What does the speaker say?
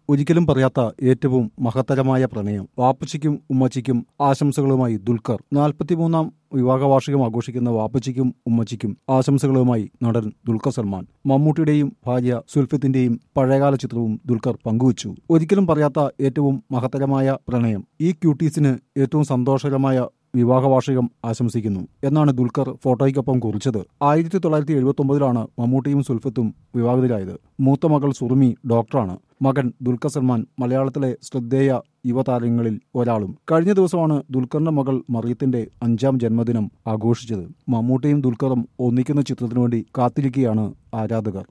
ഒരിക്കലും പറയാത്ത ഏറ്റവും മഹത്തരമായ പ്രണയം വാപ്പച്ചിക്കും ഉമ്മച്ചിക്കും ആശംസകളുമായി ദുൽഖർ നാൽപ്പത്തിമൂന്നാം വിവാഹ വാർഷികം ആഘോഷിക്കുന്ന വാപ്പച്ചിക്കും ഉമ്മച്ചിക്കും ആശംസകളുമായി നടൻ ദുൽഖർ സൽമാൻ മമ്മൂട്ടിയുടെയും ഭാര്യ സുൽഫത്തിന്റെയും പഴയകാല ചിത്രവും ദുൽഖർ പങ്കുവച്ചു ഒരിക്കലും പറയാത്ത ഏറ്റവും മഹത്തരമായ പ്രണയം ഈ ക്യൂട്ടീസിന് ഏറ്റവും സന്തോഷകരമായ വിവാഹ വാർഷികം ആശംസിക്കുന്നു എന്നാണ് ദുൽഖർ ഫോട്ടോയ്ക്കൊപ്പം കുറിച്ചത് ആയിരത്തി തൊള്ളായിരത്തി എഴുപത്തി ഒമ്പതിലാണ് മമ്മൂട്ടിയും സുൽഫത്തും വിവാഹിതരായത് മൂത്ത മകൾ സുറുമി ഡോക്ടറാണ് മകൻ ദുൽഖർ സൽമാൻ മലയാളത്തിലെ ശ്രദ്ധേയ യുവതാരങ്ങളിൽ ഒരാളും കഴിഞ്ഞ ദിവസമാണ് ദുൽഖറിന്റെ മകൾ മറിയത്തിന്റെ അഞ്ചാം ജന്മദിനം ആഘോഷിച്ചത് മമ്മൂട്ടിയും ദുൽഖറും ഒന്നിക്കുന്ന ചിത്രത്തിനു വേണ്ടി കാത്തിരിക്കുകയാണ് ആരാധകർ